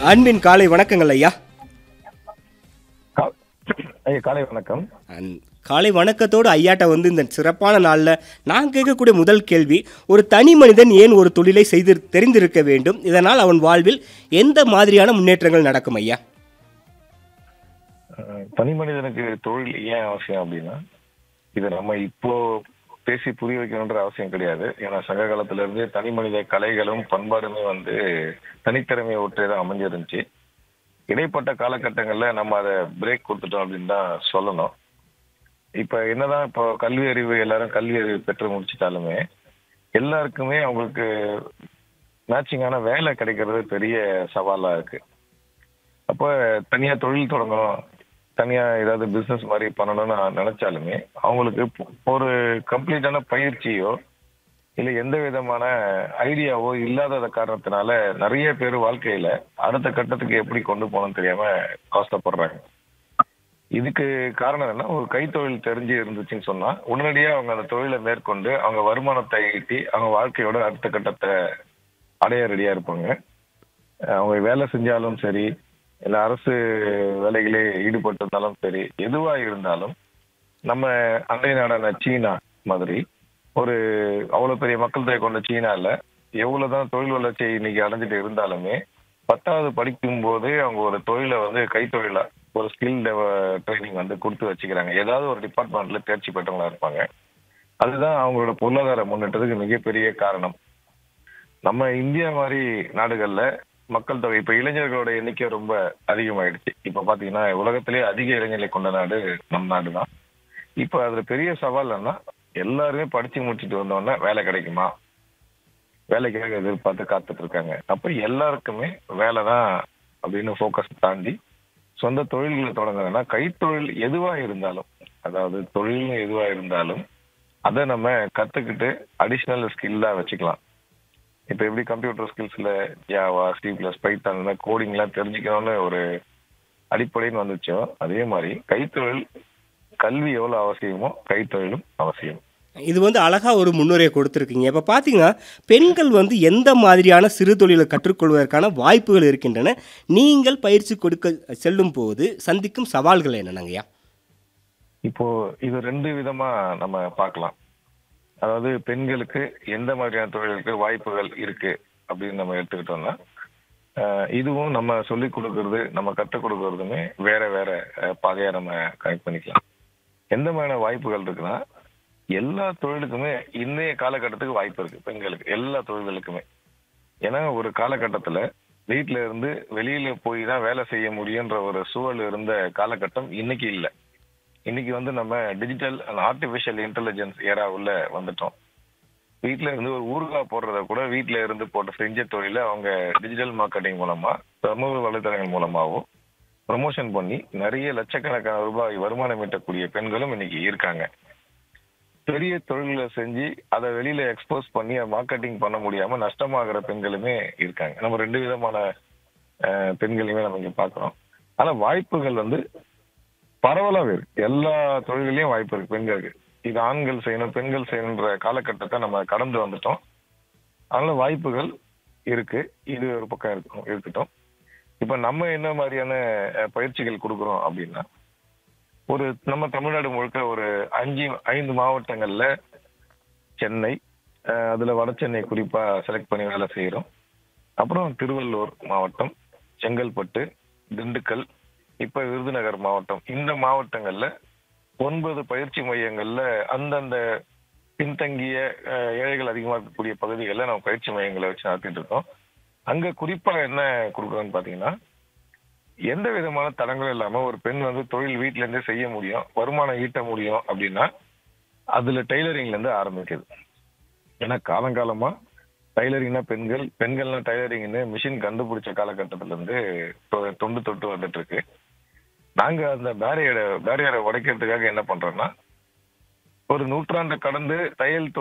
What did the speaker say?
அன்பின் காலை வணக்கங்கள் ஐயா கா- ஐயா காலை வணக்கம் அன்- காலை வணக்கத்தோடு ஐயாட்ட வந்து இந்த சிறப்பான நாளில் நான் கேட்கக்கூடிய முதல் கேள்வி ஒரு தனி மனிதன் ஏன் ஒரு தொழிலை செய்து தெரிந்திருக்க வேண்டும் இதனால் அவன் வாழ்வில் எந்த மாதிரியான முன்னேற்றங்கள் நடக்கும் ஐயா அஹ், தனி மனிதனுக்கு தொழில் ஏன் அவசியம் அப்படின்னா இது நம்ம இப்போ பேசி புரிய வைக்கணுன்ற அவசியம் கிடையாது ஏன்னா சங்க காலத்துல இருந்து தனி மனித கலைகளும் பண்பாடுமே வந்து தனித்திறமையை ஒற்றியதான் அமைஞ்சிருந்துச்சு இடைப்பட்ட காலகட்டங்கள்ல நம்ம அதை பிரேக் கொடுத்துட்டோம் அப்படின்னு தான் சொல்லணும் இப்ப என்னதான் இப்போ கல்வி அறிவு எல்லாரும் கல்வி அறிவு பெற்று முடிச்சிட்டாலுமே எல்லாருக்குமே அவங்களுக்கு மேட்சிங்கான வேலை கிடைக்கிறது பெரிய சவாலா இருக்கு அப்ப தனியா தொழில் தொடங்கணும் தனியா ஏதாவது பிசினஸ் மாதிரி பண்ணணும்னு நினைச்சாலுமே அவங்களுக்கு பொ- ஒரு கம்ப்ளீட்டான பயிற்சியோ இல்ல எந்த விதமான ஐடியாவோ இல்லாத காரணத்தினால நிறைய பேர் வாழ்க்கையில அடுத்த கட்டத்துக்கு எப்படி கொண்டு போகணும்னு தெரியாம கஷ்டப்படுறாங்க இதுக்கு காரணம் என்ன ஒரு கைத்தொழில் தெரிஞ்சு இருந்துச்சுன்னு சொன்னா உடனடியா அவங்க அந்த தொழிலை மேற்கொண்டு அவங்க வருமானத்தை ஈட்டி அவங்க வாழ்க்கையோட அடுத்த கட்டத்தை அடைய ரெடியா இருப்பாங்க அவங்க வேலை செஞ்சாலும் சரி இல்ல அரசு வேலைகளே ஈடுபட்டிருந்தாலும் சரி எதுவா இருந்தாலும் நம்ம அண்டை நாடான சீனா மாதிரி ஒரு அவ்வளவு பெரிய மக்கள் தொகை கொண்ட சீனால எவ்வளவுதான் தொழில் வளர்ச்சி இன்னைக்கு அடைஞ்சிட்டு இருந்தாலுமே பத்தாவது படிக்கும் போதே அவங்க ஒரு தொழிலை வந்து கைத்தொழிலா ஒரு ஸ்கில் ட்ரைனிங் வந்து கொடுத்து வச்சுக்கிறாங்க ஏதாவது ஒரு டிபார்ட்மெண்ட்ல தேர்ச்சி பெற்றவங்களா இருப்பாங்க அதுதான் அவங்களோட பொருளாதார முன்னேற்றத்துக்கு மிகப்பெரிய காரணம் நம்ம இந்தியா மாதிரி நாடுகள்ல மக்கள் தொகை இப்ப இளைஞர்களோட எண்ணிக்கை ரொம்ப அதிகமாயிடுச்சு இப்ப பாத்தீங்கன்னா உலகத்திலேயே அதிக இளைஞர்களை கொண்ட நாடு நம் நாடு தான் இப்ப அதுல பெரிய சவால் என்ன எல்லாருமே படிச்சு முடிச்சிட்டு வந்தோடனே வேலை கிடைக்குமா வேலைக்காக எதிர்பார்த்து காத்துட்டு இருக்காங்க அப்ப எல்லாருக்குமே வேலை தான் அப்படின்னு ஃபோக்கஸ் தாண்டி சொந்த தொழில்களை தொடங்குறதுன்னா கைத்தொழில் எதுவா இருந்தாலும் அதாவது தொழில் எதுவா இருந்தாலும் அதை நம்ம கத்துக்கிட்டு அடிஷ்னல் ஸ்கில்லா வச்சுக்கலாம் இப்ப எப்படி கம்ப்யூட்டர் ஸ்கில்ஸ்ல ஜாவா சி பிளஸ் பைத்தான் இந்த கோடிங் எல்லாம் தெரிஞ்சுக்கணும்னு ஒரு அடிப்படைன்னு வந்துச்சோ அதே மாதிரி கைத்தொழில் கல்வி எவ்வளவு அவசியமோ கைத்தொழிலும் அவசியம் இது வந்து அழகா ஒரு முன்னுரையை கொடுத்துருக்கீங்க இப்போ பார்த்தீங்கன்னா பெண்கள் வந்து எந்த மாதிரியான சிறு தொழிலை கற்றுக்கொள்வதற்கான வாய்ப்புகள் இருக்கின்றன நீங்கள் பயிற்சி கொடுக்க செல்லும் போது சந்திக்கும் சவால்கள் என்னென்னங்கய்யா இப்போ இது ரெண்டு விதமா நம்ம பார்க்கலாம் அதாவது பெண்களுக்கு எந்த மாதிரியான தொழிலுக்கு வாய்ப்புகள் இருக்கு அப்படின்னு நம்ம எடுத்துக்கிட்டோம்னா ஆஹ் இதுவும் நம்ம சொல்லிக் கொடுக்கறது நம்ம கற்றுக் கொடுக்கறதுமே வேற வேற ஆஹ் பாதையா நம்ம கனெக்ட் பண்ணிக்கலாம் எந்த மாதிரியான வாய்ப்புகள் இருக்குன்னா எல்லா தொழிலுக்குமே இன்றைய காலகட்டத்துக்கு வாய்ப்பு இருக்கு பெண்களுக்கு எல்லா தொழில்களுக்குமே ஏன்னா ஒரு காலகட்டத்துல வீட்ல இருந்து வெளியில போய் தான் வேலை செய்ய முடியுன்ற ஒரு சூழல் இருந்த காலகட்டம் இன்னைக்கு இல்லை இன்னைக்கு வந்து நம்ம digital and artificial intelligence era உள்ள வந்துட்டோம் வீட்ல இருந்து ஒரு ஊறுகாய் போடுறத கூட வீட்ல இருந்து போட்ட செஞ்ச தொழில அவங்க டிஜிட்டல் மார்க்கெட்டிங் மூலமா சமூக வலைதளங்கள் மூலமாவும் ப்ரமோஷன் பண்ணி நிறைய லட்சக்கணக்கான ரூபாய் வருமானம் ஈட்டக்கூடிய பெண்களும் இன்னைக்கு இருக்காங்க பெரிய தொழில்களை செஞ்சு அதை வெளியில எக்ஸ்போஸ் பண்ணி மார்க்கெட்டிங் பண்ண முடியாம நஷ்டமாகிற பெண்களுமே இருக்காங்க நம்ம ரெண்டு விதமான அஹ், பெண்களையுமே நம்ம இங்க பாக்குறோம் ஆனா வாய்ப்புகள் வந்து பரவலாவே இருக்கு எல்லா தொழில்களையும் வாய்ப்பு இருக்கு பெண்களுக்கு இது ஆண்கள் செய்யணும் பெண்கள் செய்யணுன்ற காலகட்டத்தை நம்ம கடந்து வந்துட்டோம் அதனால வாய்ப்புகள் இருக்கு இது ஒரு பக்கம் இருக்கும் இருக்கட்டும் இப்ப நம்ம என்ன மாதிரியான அஹ், பயிற்சிகள் கொடுக்குறோம் அப்படின்னா ஒரு நம்ம தமிழ்நாடு முழுக்க ஒரு அஞ்சு ஐந்து மாவட்டங்கள்ல சென்னை அஹ், அதுல வட சென்னை குறிப்பா செலக்ட் பண்ணி வேலை செய்யறோம் அப்புறம் திருவள்ளூர் மாவட்டம் செங்கல்பட்டு திண்டுக்கல் இப்ப விருதுநகர் மாவட்டம் இந்த மாவட்டங்கள்ல ஒன்பது பயிற்சி மையங்கள்ல அந்தந்த பின்தங்கிய அஹ், ஏழைகள் அதிகமா இருக்கக்கூடிய பகுதிகளில் நம்ம பயிற்சி மையங்களை வச்சு நடத்திட்டு இருக்கோம் அங்க குறிப்பா என்ன கொடுக்குறோம்னு பாத்தீங்கன்னா எந்த விதமான தடங்களும் இல்லாம ஒரு பெண் வந்து தொழில் வீட்ல இருந்தே செய்ய முடியும் வருமானம் ஈட்ட முடியும் அப்படின்னா அதுல டெய்லரிங்ல இருந்து ஆரம்பிக்குது ஏன்னா காலங்காலமா டைலரிங்னா பெண்கள் பெண்கள்னா டைலரிங்னு மிஷின் கண்டுபிடிச்ச காலகட்டத்துல இருந்து தொ- தொண்டு தொட்டு வந்துட்டு இருக்கு நாங்க அந்த பேரியரை பேரியரை உடைக்கிறதுக்காக என்ன பண்றோம்னா ஒரு நூற்றாண்டு கடந்து தையல்